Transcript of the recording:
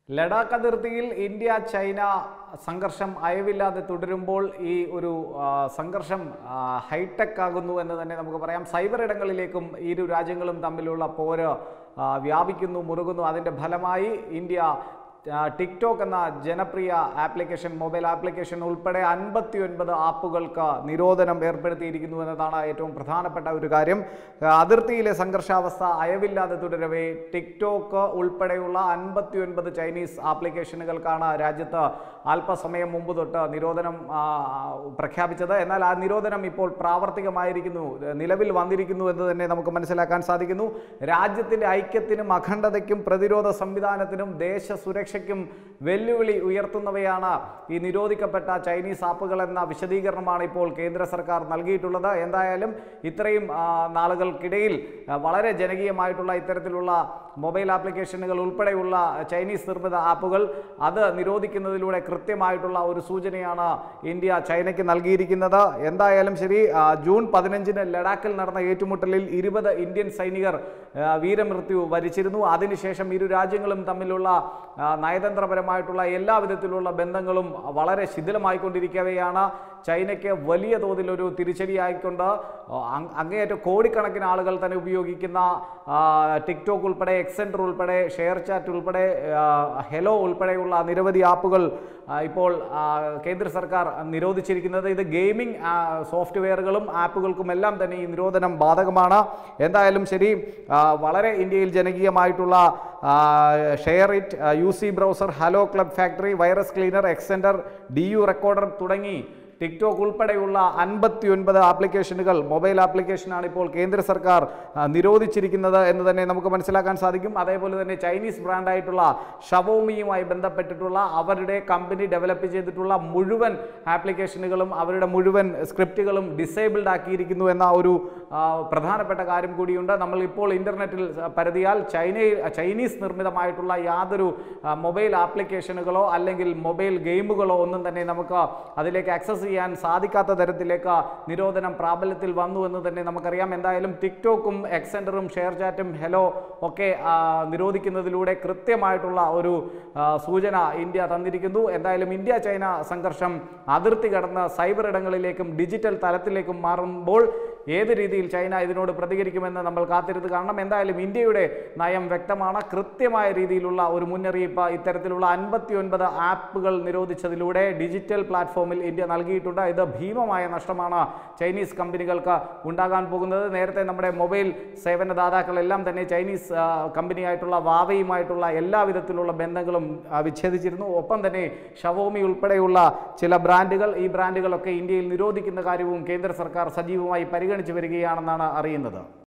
ലഡാക്ക് അതിർത്തിയിൽ India China സംഘർഷം അയവില്ലാതെ തുടരുമ്പോൾ ഈ ഒരു ആ, സംഘർഷം ആ, ഹൈടെക് ആകുന്നു എന്ന് തന്നെ നമുക്ക് പറയാം സൈബർ ഇടങ്ങളിലേക്കും ഇരു രാജ്യങ്ങളും തമ്മിലുള്ള പോര് ആ, വ്യാപിക്കുന്നു മുറുകുന്നു അതിൻ്റെ ഫലമായി ഇന്ത്യ ആ, ടിക്ടോക്ക് എന്ന ജനപ്രിയ ആപ്ലിക്കേഷൻ മൊബൈൽ ആപ്ലിക്കേഷൻ ഉൾപ്പെടെ അൻപത്തി ഒൻപത് ആപ്പുകൾക്ക് നിരോധനം ഏർപ്പെടുത്തിയിരിക്കുന്നു എന്നതാണ് ഏറ്റവും പ്രധാനപ്പെട്ട ഒരു കാര്യം ആ, അതിർത്തിയിലെ സംഘർഷാവസ്ഥ അയവില്ലാതെ തുടരവേ ടിക്ടോക്ക് ഉൾപ്പെടെയുള്ള അൻപത്തി ഒൻപത് ചൈനീസ് ആപ്ലിക്കേഷനുകൾക്കാണ് രാജ്യത്ത് അല്പസമയം മുമ്പ് തൊട്ട് നിരോധനം ആ, പ്രഖ്യാപിച്ചത് എന്നാൽ ആ നിരോധനം ഇപ്പോൾ പ്രാവർത്തികമായിരിക്കുന്നു നിലവിൽ വന്നിരിക്കുന്നു എന്ന് തന്നെ നമുക്ക് മനസ്സിലാക്കാൻ സാധിക്കുന്നു രാജ്യത്തിൻ്റെ ഐക്യത്തിനും അഖണ്ഡതയ്ക്കും പ്രതിരോധ സംവിധാനത്തിനും ദേശ സുരക്ഷയ്ക്കും വെല്ലുവിളി ഉയർത്തുന്നവയാണ് ഈ നിരോധിക്കപ്പെട്ട ചൈനീസ് ആപ്പുകൾ എന്ന വിശദീകരണമാണ് ഇപ്പോൾ കേന്ദ്ര സർക്കാർ നൽകിയിട്ടുള്ളത് എന്തായാലും ഇത്രയും ആ, നാളുകൾക്കിടയിൽ ആ, വളരെ ജനകീയമായിട്ടുള്ള ഇത്തരത്തിലുള്ള മൊബൈൽ ആപ്ലിക്കേഷനുകൾ ഉൾപ്പെടെയുള്ള ചൈനീസ് നിർമ്മിത ആപ്പുകൾ അത് നിരോധിക്കുന്നതിലൂടെ കൃത്യമായിട്ടുള്ള ഒരു സൂചനയാണ് ഇന്ത്യ ചൈനയ്ക്ക് നൽകിയിരിക്കുന്നത് എന്തായാലും ശരി ആ, ജൂൺ പതിനഞ്ചിന് ലഡാക്കിൽ നടന്ന ഏറ്റുമുട്ടലിൽ ഇരുപത് ഇന്ത്യൻ സൈനികർ ആ, വീരമൃത്യു വരിച്ചിരുന്നു അതിനുശേഷം ഇരു രാജ്യങ്ങളും തമ്മിലുള്ള ആ, നയതന്ത്രപരമായിട്ടുള്ള എല്ലാ വിധത്തിലുള്ള ബന്ധങ്ങളും വളരെ ശിഥിലമായിക്കൊണ്ടിരിക്കവെയാണ് ചൈനയ്ക്ക് വലിയ തോതിലൊരു തിരിച്ചടിയായിക്കൊണ്ട് അങ്- അങ്ങേയറ്റം കോടിക്കണക്കിന് ആളുകൾ തന്നെ ഉപയോഗിക്കുന്ന ആ, ടിക്ടോക്ക് ഉൾപ്പെടെ എക്സെൻഡർ ഉൾപ്പെടെ ഷെയർ ചാറ്റ് ഉൾപ്പെടെ ആ, ഹെലോ ഉൾപ്പെടെയുള്ള നിരവധി ആപ്പുകൾ ആ, ഇപ്പോൾ ആ, കേന്ദ്ര സർക്കാർ നിരോധിച്ചിരിക്കുന്നത് ഇത് ഗെയിമിംഗ് സോഫ്റ്റ്വെയറുകളും ആപ്പുകൾക്കും എല്ലാം തന്നെ ഈ നിരോധനം ബാധകമാണ് എന്തായാലും ശരി ആ, വളരെ ഇന്ത്യയിൽ ജനകീയമായിട്ടുള്ള SHAREit U C browser hello Club Factory virus cleaner Xender D U recorder തുടങ്ങി ടിക്ടോക്ക് ഉൾപ്പെടെയുള്ള അൻപത്തി ഒൻപത് ആപ്ലിക്കേഷനുകൾ മൊബൈൽ ആപ്ലിക്കേഷനാണ് ഇപ്പോൾ കേന്ദ്ര സർക്കാർ ആ, നിരോധിച്ചിരിക്കുന്നത് എന്ന് തന്നെ നമുക്ക് മനസ്സിലാക്കാൻ സാധിക്കും അതേപോലെ തന്നെ ചൈനീസ് ബ്രാൻഡായിട്ടുള്ള ഷവോമിയുമായി ബന്ധപ്പെട്ടിട്ടുള്ള അവരുടെ കമ്പനി ഡെവലപ്പ് ചെയ്തിട്ടുള്ള മുഴുവൻ ആപ്ലിക്കേഷനുകളും അവരുടെ മുഴുവൻ സ്ക്രിപ്റ്റുകളും ഡിസേബിൾഡ് ആക്കിയിരിക്കുന്നു എന്ന ഒരു ആ, പ്രധാനപ്പെട്ട കാര്യം കൂടിയുണ്ട് നമ്മൾ ഇപ്പോൾ ഇൻ്റർനെറ്റിൽ പരതിയാൽ ചൈനയിൽ ചൈനീസ് നിർമ്മിതമായിട്ടുള്ള യാതൊരു ആ, മൊബൈൽ ആപ്ലിക്കേഷനുകളോ അല്ലെങ്കിൽ മൊബൈൽ ഗെയിമുകളോ ഒന്നും തന്നെ നമുക്ക് അതിലേക്ക് ആക്സസ് ചെയ്യാൻ സാധിക്കാത്ത തരത്തിലേക്ക് നിരോധനം പ്രാബല്യത്തിൽ വന്നു എന്ന് തന്നെ നമുക്കറിയാം എന്തായാലും ടിക്ടോക്കും എക്സെൻഡറും ഷെയർ ചാറ്റും ഹെലോ ഒക്കെ ആ, നിരോധിക്കുന്നതിലൂടെ കൃത്യമായിട്ടുള്ള ഒരു ആ, സൂചന ഇന്ത്യ തന്നിരിക്കുന്നു എന്തായാലും ഇന്ത്യ ചൈന സംഘർഷം അതിർത്തി കടന്ന് സൈബർ ഇടങ്ങളിലേക്കും ഡിജിറ്റൽ തലത്തിലേക്കും മാറുമ്പോൾ ഏത് രീതിയിൽ ചൈന ഇതിനോട് പ്രതികരിക്കുമെന്ന് നമ്മൾ കാത്തിരുന്ന് കാണണം എന്തായാലും ഇന്ത്യയുടെ നയം വ്യക്തമാണ് കൃത്യമായ രീതിയിലുള്ള ഒരു മുന്നറിയിപ്പ് ഇത്തരത്തിലുള്ള അൻപത്തി ഒൻപത് ആപ്പുകൾ നിരോധിച്ചതിലൂടെ ഡിജിറ്റൽ പ്ലാറ്റ്ഫോമിൽ ഇന്ത്യ നൽകിയിട്ടുണ്ട് ഇത് ഭീമമായ നഷ്ടമാണ് ചൈനീസ് കമ്പനികൾക്ക് ഉണ്ടാകാൻ പോകുന്നത് നേരത്തെ നമ്മുടെ മൊബൈൽ സേവനദാതാക്കളെല്ലാം തന്നെ ചൈനീസ് ആ, കമ്പനിയായിട്ടുള്ള വാവയുമായിട്ടുള്ള എല്ലാ വിധത്തിലുള്ള ബന്ധങ്ങളും ആ, വിച്ഛേദിച്ചിരുന്നു ഒപ്പം തന്നെ ഷവോമി ഉൾപ്പെടെയുള്ള ചില ബ്രാൻഡുകൾ ഈ ബ്രാൻഡുകളൊക്കെ ഇന്ത്യയിൽ നിരോധിക്കുന്ന കാര്യവും കേന്ദ്ര സർക്കാർ സജീവമായി പരിഗണിച്ചു വരികയാണെന്നാണ് അറിയുന്നത്